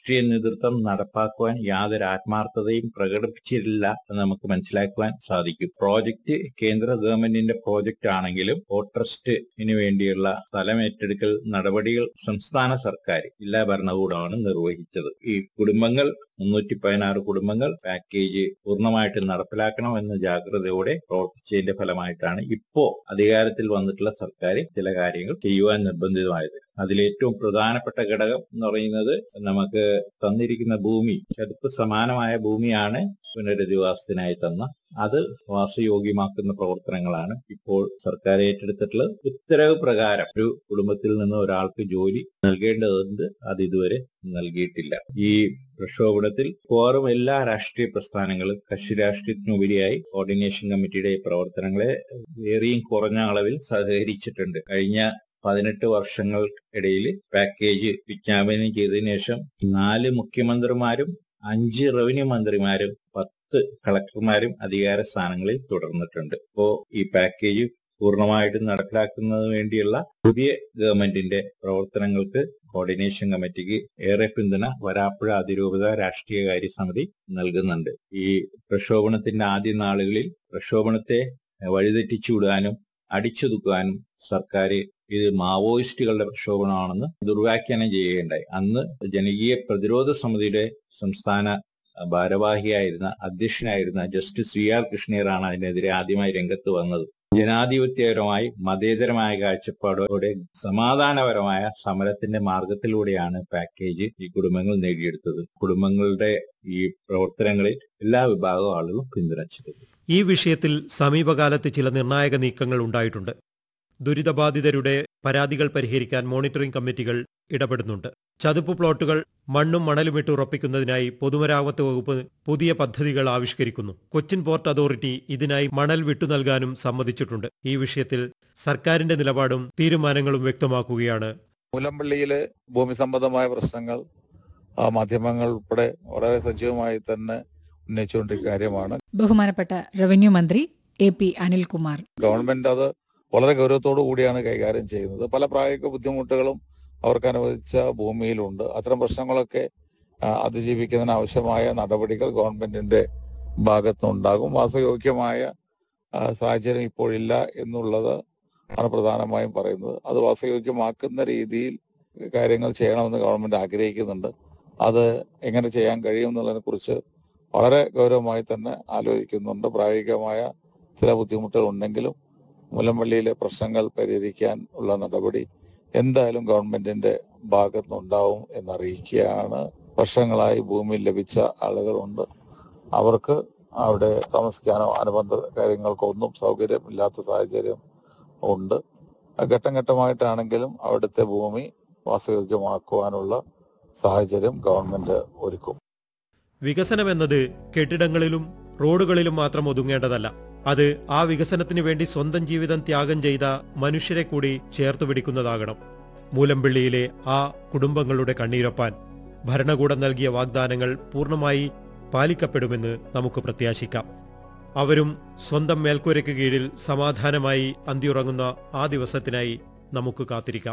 രാഷ്ട്രീയ നേതൃത്വം നടപ്പാക്കുവാൻ യാതൊരു ആത്മാർത്ഥതയും പ്രകടിപ്പിച്ചിട്ടില്ല എന്ന് നമുക്ക് മനസ്സിലാക്കുവാൻ സാധിക്കും പ്രോജക്റ്റ് കേന്ദ്ര ഗവൺമെന്റിന്റെ പ്രോജക്റ്റ് ആണെങ്കിലും പോർട്ട് ട്രസ്റ്റിന് വേണ്ടിയുള്ള സ്ഥലം ഏറ്റെടുക്കൽ നടപടികൾ സംസ്ഥാന സർക്കാർ ജില്ലാ ഭരണകൂടമാണ് നിർവഹിച്ചത് ഈ കുടുംബങ്ങൾ മുന്നൂറ്റി പതിനാറ് കുടുംബങ്ങൾ പാക്കേജ് പൂർണ്ണമായിട്ട് നടപ്പിലാക്കണം എന്ന ജാഗ്രതയോടെ പ്രവർത്തിച്ചതിന്റെ ഫലമായിട്ടാണ് ഇപ്പോ അധികാരത്തിൽ വന്നിട്ടുള്ള സർക്കാർ ചില കാര്യങ്ങൾ ചെയ്യുവാൻ നിർബന്ധിതമായത് അതിലേറ്റവും പ്രധാനപ്പെട്ട ഘടകം എന്ന് പറയുന്നത് നമുക്ക് തന്നിരിക്കുന്ന ഭൂമി ചതുപ്പ് സമാനമായ ഭൂമിയാണ് പുനരധിവാസത്തിനായി തന്ന അത് വാസയോഗ്യമാക്കുന്ന പ്രവർത്തനങ്ങളാണ് ഇപ്പോൾ സർക്കാർ ഏറ്റെടുത്തിട്ടുള്ളത് ഉത്തരവ് പ്രകാരം ഒരു കുടുംബത്തിൽ നിന്ന് ഒരാൾക്ക് ജോലി നൽകേണ്ടതുണ്ട് അത് ഇതുവരെ നൽകിയിട്ടില്ല ഈ പ്രക്ഷോഭത്തിൽ മിക്കവാറും എല്ലാ രാഷ്ട്രീയ പ്രസ്ഥാനങ്ങളും കക്ഷി രാഷ്ട്രീയത്തിനുപരിയായി കോർഡിനേഷൻ കമ്മിറ്റിയുടെ പ്രവർത്തനങ്ങളെ ഏറിയും കുറഞ്ഞ അളവിൽ സഹകരിച്ചിട്ടുണ്ട് കഴിഞ്ഞ പതിനെട്ട് വർഷങ്ങൾക്കിടയിൽ പാക്കേജ് വിജ്ഞാപനം ചെയ്തതിനു ശേഷം നാല് മുഖ്യമന്ത്രിമാരും അഞ്ച് റവന്യൂ മന്ത്രിമാരും പത്ത് കളക്ടർമാരും അധികാര സ്ഥാനങ്ങളിൽ തുടർന്നിട്ടുണ്ട് ഇപ്പോ ഈ പാക്കേജ് പൂർണ്ണമായിട്ടും നടപ്പിലാക്കുന്നതിന് വേണ്ടിയുള്ള പുതിയ ഗവൺമെന്റിന്റെ പ്രവർത്തനങ്ങൾക്ക് കോർഡിനേഷൻ കമ്മിറ്റിക്ക് ഏറെ പിന്തുണ വരാപ്പുഴ അതിരൂപത രാഷ്ട്രീയകാര്യ സമിതി നൽകുന്നുണ്ട് ഈ പ്രക്ഷോഭണത്തിന്റെ ആദ്യ നാളുകളിൽ പ്രക്ഷോഭണത്തെ വഴിതെറ്റിച്ചു വിടാനും അടിച്ചൊതുക്കാനും സർക്കാർ ഇത് മാവോയിസ്റ്റുകളുടെ പ്രക്ഷോഭണമാണെന്ന് ദുർവ്യാഖ്യാനം ചെയ്യുകയുണ്ടായി അന്ന് ജനകീയ പ്രതിരോധ സമിതിയുടെ സംസ്ഥാന ഭാരവാഹിയായിരുന്ന അധ്യക്ഷനായിരുന്ന ജസ്റ്റിസ് വി ആർ കൃഷ്ണയറാണ് അതിനെതിരെ ആദ്യമായി രംഗത്ത് വന്നത് ജനാധിപത്യപരമായി മതേതരമായ കാഴ്ചപ്പാടോടെ സമാധാനപരമായ സമരത്തിന്റെ മാർഗത്തിലൂടെയാണ് പാക്കേജ് ഈ കുടുംബങ്ങൾ നേടിയെടുത്തത് കുടുംബങ്ങളുടെ ഈ പ്രവർത്തനങ്ങളിൽ എല്ലാ വിഭാഗം ആളുകളും പിന്തുണച്ചിരുന്നു ഈ വിഷയത്തിൽ സമീപകാലത്ത് ചില നിർണായക നീക്കങ്ങൾ ഉണ്ടായിട്ടുണ്ട് ദുരിതബാധിതരുടെ പരാതികൾ പരിഹരിക്കാൻ മോണിറ്ററിംഗ് കമ്മിറ്റികൾ ഇടപെടുന്നുണ്ട് ചതുപ്പ് പ്ലോട്ടുകൾ മണ്ണും മണലുമിട്ട് ഉറപ്പിക്കുന്നതിനായി പൊതുമരാമത്ത് വകുപ്പ് പുതിയ പദ്ധതികൾ ആവിഷ്കരിക്കുന്നു കൊച്ചിൻ പോർട്ട് അതോറിറ്റി ഇതിനായി മണൽ വിട്ടു നൽകാനും സമ്മതിച്ചിട്ടുണ്ട് ഈ വിഷയത്തിൽ സർക്കാരിന്റെ നിലപാടും തീരുമാനങ്ങളും വ്യക്തമാക്കുകയാണ് മുലമ്പള്ളിയിലെ ഭൂമി സംബന്ധമായ പ്രശ്നങ്ങൾ ആ, മാധ്യമങ്ങൾ ഉൾപ്പെടെ വളരെ സജീവമായി തന്നെ ഉന്നയിച്ചുകൊണ്ടിരിക്കുന്ന കാര്യമാണ് ബഹുമാനപ്പെട്ട റവന്യൂ മന്ത്രി എ പി അനിൽകുമാർ ഗവൺമെന്റ് അത് വളരെ ഗൗരവത്തോടു കൂടിയാണ് കൈകാര്യം ചെയ്യുന്നത് പല പ്രായോഗിക ബുദ്ധിമുട്ടുകളും അവർക്ക് അനുവദിച്ച ഭൂമിയിലുണ്ട് അത്തരം പ്രശ്നങ്ങളൊക്കെ ആ, അതിജീവിക്കുന്നതിന് ആവശ്യമായ നടപടികൾ ഗവൺമെന്റിന്റെ ഭാഗത്തുനിന്നുണ്ടാകും വാസയോഗ്യമായ ആ, സാഹചര്യം ഇപ്പോഴില്ല എന്നുള്ളത് ആണ് പ്രധാനമായും പറയുന്നത് അത് വാസയോഗ്യമാക്കുന്ന രീതിയിൽ കാര്യങ്ങൾ ചെയ്യണമെന്ന് ഗവൺമെന്റ് ആഗ്രഹിക്കുന്നുണ്ട് അത് എങ്ങനെ ചെയ്യാൻ കഴിയും എന്നുള്ളതിനെ കുറിച്ച് വളരെ ഗൗരവമായി തന്നെ ആലോചിക്കുന്നുണ്ട് പ്രായോഗികമായ ചില ബുദ്ധിമുട്ടുകൾ ഉണ്ടെങ്കിലും മുലമ്പള്ളിയിലെ പ്രശ്നങ്ങൾ പരിഹരിക്കാൻ ഉള്ള നടപടി എന്തായാലും ഗവൺമെന്റിന്റെ ഭാഗത്തുനിന്നുണ്ടാവും എന്നറിയിക്കുകയാണ് വർഷങ്ങളായി ഭൂമി ലഭിച്ച ആളുകളുണ്ട് അവർക്ക് അവിടെ താമസിക്കാനോ അനുബന്ധ കാര്യങ്ങൾക്കോ ഒന്നും സൗകര്യമില്ലാത്ത സാഹചര്യം ഉണ്ട് ഘട്ടം ഘട്ടമായിട്ടാണെങ്കിലും അവിടുത്തെ ഭൂമി വാസയോഗ്യമാക്കുവാനുള്ള സാഹചര്യം ഗവൺമെന്റ് ഒരുക്കും വികസനമെന്നത് കെട്ടിടങ്ങളിലും റോഡുകളിലും മാത്രം ഒതുങ്ങേണ്ടതല്ല അത് ആ വികസനത്തിനു വേണ്ടി സ്വന്തം ജീവിതം ത്യാഗം ചെയ്ത മനുഷ്യരെ കൂടി ചേർത്തു പിടിക്കുന്നതാകണം മൂലമ്പിള്ളിയിലെ ആ കുടുംബങ്ങളുടെ കണ്ണീരൊപ്പാൻ ഭരണകൂടം നൽകിയ വാഗ്ദാനങ്ങൾ പൂർണ്ണമായി പാലിക്കപ്പെടുമെന്ന് നമുക്ക് പ്രത്യാശിക്കാം അവരും സ്വന്തം മേൽക്കൂരയ്ക്ക് കീഴിൽ സമാധാനമായി അന്തിയുറങ്ങുന്ന ആ ദിവസത്തിനായി നമുക്ക് കാത്തിരിക്കാം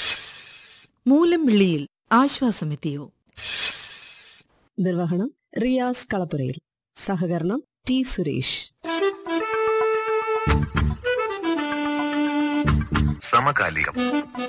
മൂലംവിളിയിൽ ആശ്വാസമെത്തിയോ നിർവഹണം റിയാസ് കളപ്പുരയിൽ സഹകരണം ടി സുരേഷ് സമകാലികം